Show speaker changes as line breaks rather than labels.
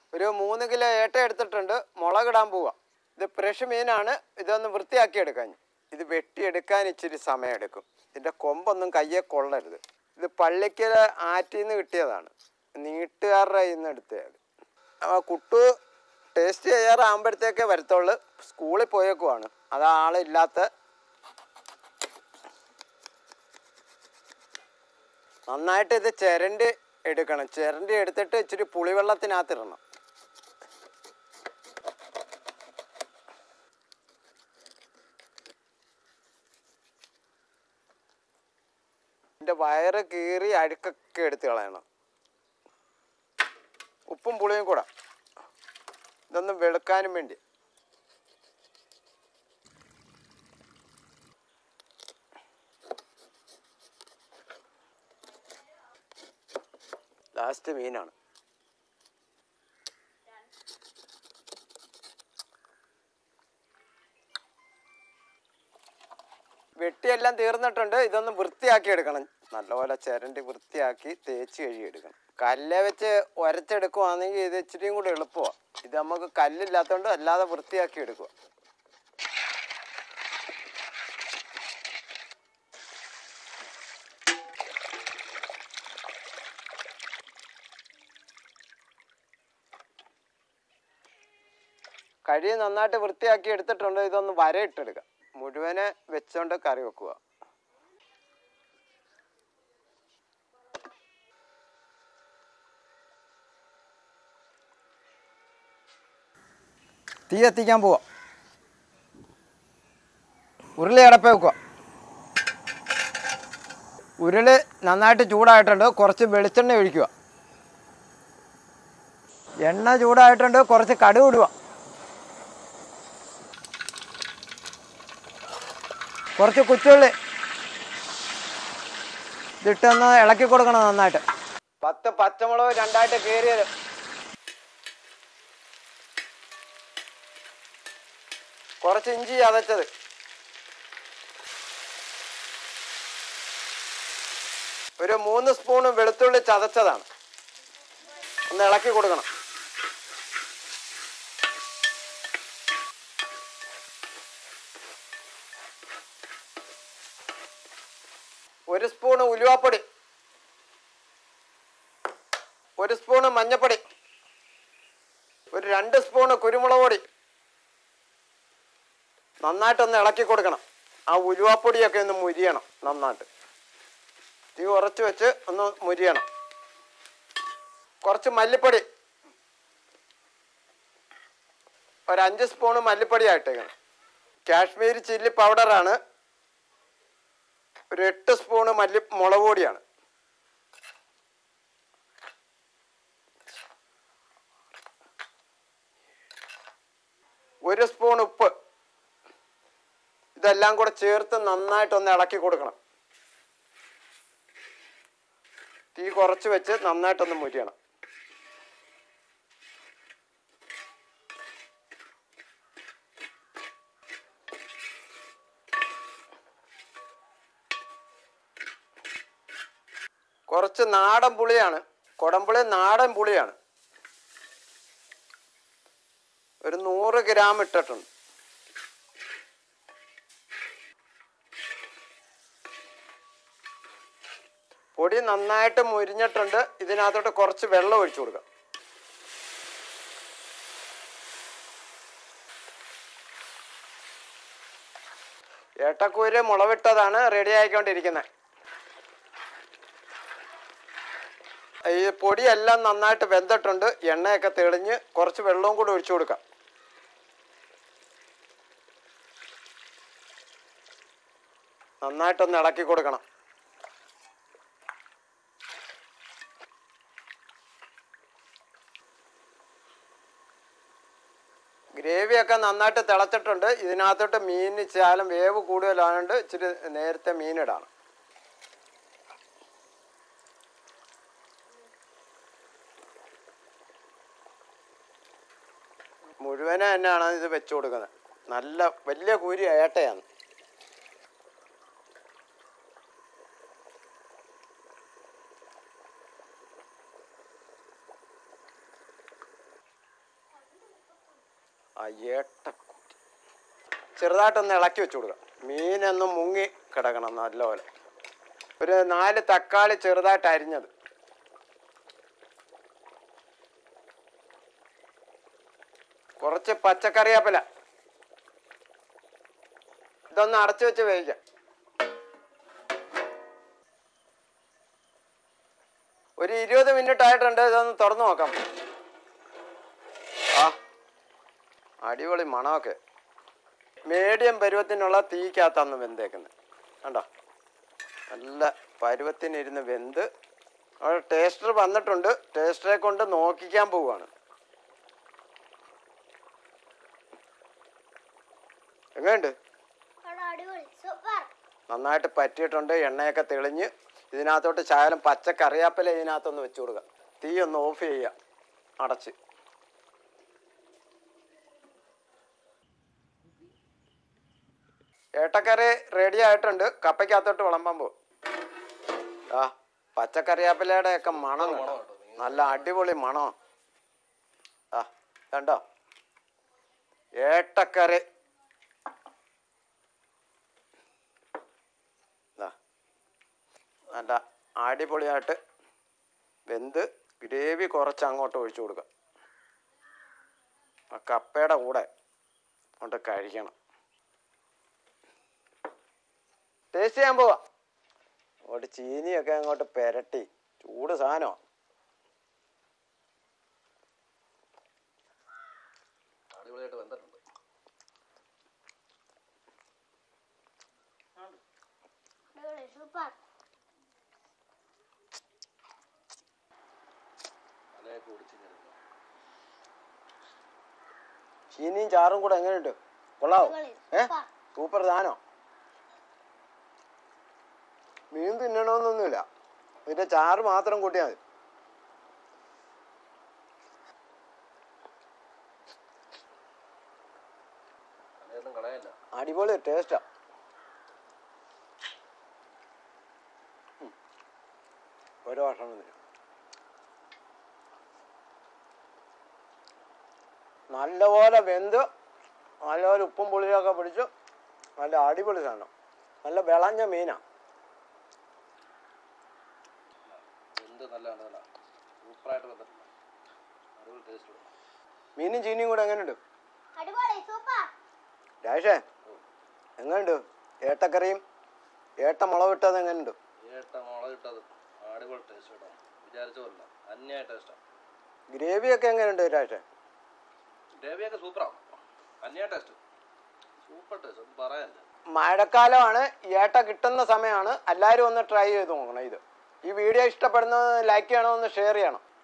ഒരു മൂന്ന് കിലോ ഏട്ട എടുത്തിട്ടുണ്ട് മുളകിടാൻ പോവാ ഇത് ഫ്രഷ് മീനാണ് ഇതൊന്ന് വൃത്തിയാക്കി എടുക്കാൻ ഇത് വെട്ടിയെടുക്കാൻ ഇച്ചിരി സമയമെടുക്കും ഇതിൻ്റെ കൊമ്പൊന്നും കയ്യെ കൊള്ളരുത് ഇത് പള്ളിക്കൽ ആറ്റിൽ നിന്ന് കിട്ടിയതാണ് നീട്ടുകാരുടെ കയ്യിൽ നിന്ന് എടുത്തത് ആ കുട്ടു ടേസ്റ്റ് ചെയ്യാറാകുമ്പോഴത്തേക്കേ വരത്തുള്ളൂ സ്കൂളിൽ പോയേക്കുവാണ് അത് ആളില്ലാത്ത നന്നായിട്ട് ഇത് ചിരണ്ടി എടുക്കണം ചിരണ്ടി എടുത്തിട്ട് ഇച്ചിരി പുളിവെള്ളത്തിനകത്ത് ഇടണം ഇതിൻ്റെ വയറ് കീറി അഴുക്കൊക്കെ എടുത്ത് കളയണം ഉപ്പും പുളിയും കൂടെ ഇതൊന്ന് വെളുക്കാനും വേണ്ടി ലാസ്റ്റ് മീനാണ് വെട്ടിയെല്ലാം തീർന്നിട്ടുണ്ട് ഇതൊന്ന് വൃത്തിയാക്കി എടുക്കണം നല്ലപോലെ ചിരണ്ടി വൃത്തിയാക്കി തേച്ച് കഴുകിയെടുക്കണം കല്ല് വെച്ച് ഉരച്ചെടുക്കുവാണെങ്കിൽ ഇത് ഇച്ചിരിയും കൂടി എളുപ്പമാണ് ഇത് നമുക്ക് കല്ലില്ലാത്തതുകൊണ്ട് അല്ലാതെ വൃത്തിയാക്കി എടുക്കുക കഴി നന്നായിട്ട് വൃത്തിയാക്കി എടുത്തിട്ടുണ്ട് ഇതൊന്ന് വരയിട്ടെടുക്കാം മുഴുവനെ വെച്ചോണ്ട് കറി വെക്കുക തീ എത്തിക്കാൻ പോവാ ഉരുളി അടപ്പ വെക്കുക ഉരുളി നന്നായിട്ട് ചൂടായിട്ടുണ്ട് കുറച്ച് വെളിച്ചെണ്ണ ഒഴിക്കുക എണ്ണ ചൂടായിട്ടുണ്ട് കുറച്ച് കടുക് ഇടുക കുറച്ച് കുച്ചുള്ളി ഇതിട്ടൊന്ന് ഇളക്കി കൊടുക്കണം നന്നായിട്ട് പത്ത് പച്ചമുളക് രണ്ടായിട്ട് കീറിയത് കുറച്ച് ഇഞ്ചി ചതച്ചത് ഒരു മൂന്ന് സ്പൂൺ വെളുത്തുള്ളി ചതച്ചതാണ് ഒന്ന് ഇളക്കി കൊടുക്കണം ഒരു സ്പൂണ് ഉലുവാപ്പൊടി ഒരു സ്പൂണ് മഞ്ഞപ്പൊടി ഒരു രണ്ട് സ്പൂണ് കുരുമുളക് പൊടി നന്നായിട്ടൊന്ന് ഇളക്കി കൊടുക്കണം ആ ഉലുവാപ്പൊടിയൊക്കെ ഒന്ന് മുരിയണം നന്നായിട്ട് തീ ഉറച്ച് വെച്ച് ഒന്ന് മുരിയണം കുറച്ച് മല്ലിപ്പൊടി ഒരു അഞ്ച് സ്പൂണ് മല്ലിപ്പൊടി ആയിട്ടേക്കണം കാശ്മീരി ചില്ലി പൗഡറാണ് ഒരു എട്ട് സ്പൂണ് മല്ലി മുളക് പൊടിയാണ് ഒരു സ്പൂൺ ഉപ്പ് ഇതെല്ലാം കൂടെ ചേർത്ത് നന്നായിട്ടൊന്ന് ഇളക്കി കൊടുക്കണം തീ കുറച്ച് വെച്ച് നന്നായിട്ടൊന്ന് മുരിയണം കുറച്ച് നാടൻ പുളിയാണ് കുടംപുളി നാടൻ പുളിയാണ് ഒരു നൂറ് ഗ്രാം ഇട്ടിട്ടുണ്ട് പൊടി നന്നായിട്ട് മുരിഞ്ഞിട്ടുണ്ട് ഇതിനകത്തോട്ട് കുറച്ച് വെള്ളം ഒഴിച്ചു കൊടുക്കാം ഏട്ടക്കൂര് മുളവിട്ടതാണ് റെഡി ആയിക്കൊണ്ടിരിക്കുന്നത് ഈ പൊടിയെല്ലാം നന്നായിട്ട് വെന്തിട്ടുണ്ട് എണ്ണയൊക്കെ തെളിഞ്ഞ് കുറച്ച് വെള്ളവും കൂടി ഒഴിച്ചു കൊടുക്കാം നന്നായിട്ടൊന്ന് ഇളക്കി കൊടുക്കണം ഗ്രേവിയൊക്കെ നന്നായിട്ട് തിളച്ചിട്ടുണ്ട് ഇതിനകത്തോട്ട് മീൻ ശാലം വേവ് കൂടുതലായതുകൊണ്ട് ഇച്ചിരി നേരത്തെ മീനിടാണ് മുഴുവനെ തന്നെയാണ് ഇത് വെച്ചു കൊടുക്കുന്നത് നല്ല വലിയ കൂരി ഏട്ടയാണ് ഏട്ടക്കുട്ടി ചെറുതായിട്ടൊന്ന് ഇളക്കി വെച്ച് കൊടുക്കുക മീനൊന്ന് മുങ്ങി കിടക്കണം നല്ലപോലെ ഒരു നാല് തക്കാളി ചെറുതായിട്ട് അരിഞ്ഞത് കുറച്ച് പച്ചക്കറിയാപ്പില ഇതൊന്ന് അടച്ചു വെച്ച് വേവിക്കാം ഒരു ഇരുപത് മിനിറ്റ് ആയിട്ടുണ്ട് ഇതൊന്ന് തുറന്നു നോക്കാം ആ അടിപൊളി മണമൊക്കെ മീഡിയം പരുവത്തിനുള്ള തീക്കകത്താണ് വെന്തേക്കുന്നത് കണ്ടോ നല്ല പരുവത്തിനിരുന്ന് വെന്ത് അവിടെ ടേസ്റ്റർ വന്നിട്ടുണ്ട് ടേസ്റ്ററെ കൊണ്ട് നോക്കിക്കാൻ പോവുകയാണ് എങ്ങനെയുണ്ട്
അവിടെ അടിപൊളി സൂപ്പർ
നന്നായിട്ട് പറ്റിയിട്ടുണ്ട് എണ്ണയൊക്കെ തെളിഞ്ഞ് ഇതിനകത്തോട്ട് ശകലം പച്ച കറിയാപ്പില ഇതിനകത്തൊന്ന് വെച്ച് കൊടുക്കുക തീ ഒന്ന് ഓഫ് ചെയ്യുക അടച്ച് ഏട്ടക്കറി റെഡി ആയിട്ടുണ്ട് കപ്പയ്ക്കകത്തോട്ട് വിളമ്പാൻ പോകും ആ പച്ചക്കറിയാപ്പിലയുടെ ഒക്കെ മണം കണ്ടോ? നല്ല അടിപൊളി മണം ആ കണ്ടോ ഏട്ടക്കറി ദാ. നല്ല അടിപൊളിയായിട്ട് വെന്ത് ഗ്രേവി കുറച്ച് അങ്ങോട്ട് ഒഴിച്ചു കൊടുക്കുക ആ കപ്പയുടെ കൂടെ അങ്ങോട്ട് കഴിക്കണം ടേസ്റ്റ് ചെയ്യാൻ പോവാ അങ്ങോട്ട് ചീനിയൊക്കെ അങ്ങോട്ട് പെരട്ടി ചൂട് സാധനമാണ്
അടിപൊളിയായിട്ട് വെന്തിട്ടുണ്ട്
അടിപൊളി സൂപ്പർ
തലയൊക്കെ ഒടിച്ച് ഞെരുങ്ങും
ചീനിയും ചാറും കൂടെ എങ്ങനെയുണ്ട് കൊള്ളാവോ
അടിപൊളി
ഏ
സൂപ്പർ
സൂപ്പർ സാധനം മീൻ തിന്നണമെന്നൊന്നുമില്ല ഇതിന്റെ ചാറ് മാത്രം കൂട്ടിയാൽ മതി
തലയൊന്നും കളയല്ല
അടിപൊളി ടേസ്റ്റാ ഒരു ഭക്ഷണം തിന്നു നല്ലപോലെ വെന്ത് നല്ലപോലെ ഉപ്പും പുളിയൊക്കെ പിടിച്ച് നല്ല അടിപൊളി സാധനം നല്ല വിളഞ്ഞ മീനാ
എന്ത് നല്ലതാണ് നല്ല സൂപ്പറായിട്ട് വെന്തിട്ടുണ്ട് അടിപൊളി ടേസ്റ്റ്
മീനും ചീനിയും കൂടെ എങ്ങനെയുണ്ട്
അടിപൊളി സൂപ്പർ
രാഷേ എങ്ങനെയുണ്ട് ഏട്ടക്കറിയും ഏട്ട മുളകിട്ടത് എങ്ങനെയുണ്ട്
ഏട്ട മുളകിട്ടത് അടിപൊളി ടേസ്റ്റ് കേട്ടോ വിചാരിച്ച പോലെ അന്യായ ടേസ്റ്റാണ്
ഗ്രേവിയൊക്കെ എങ്ങനെയുണ്ട് രാഷേ
ഗ്രേവിയൊക്കെ സൂപ്പറാണ് അന്യായ ടേസ്റ്റ് സൂപ്പർ ടേസ്റ്റ് ഒന്നും പറയാനില്ല
മഴക്കാലമാണ് ഏട്ട കിട്ടുന്ന സമയമാണ് എല്ലാവരും ഒന്ന് ട്രൈ ചെയ്ത് നോക്കണം ഇത് ഈ വീഡിയോ ഇഷ്ടപ്പെടുന്നത് ലൈക്ക് ചെയ്യണം ഒന്ന് ഷെയർ ചെയ്യണം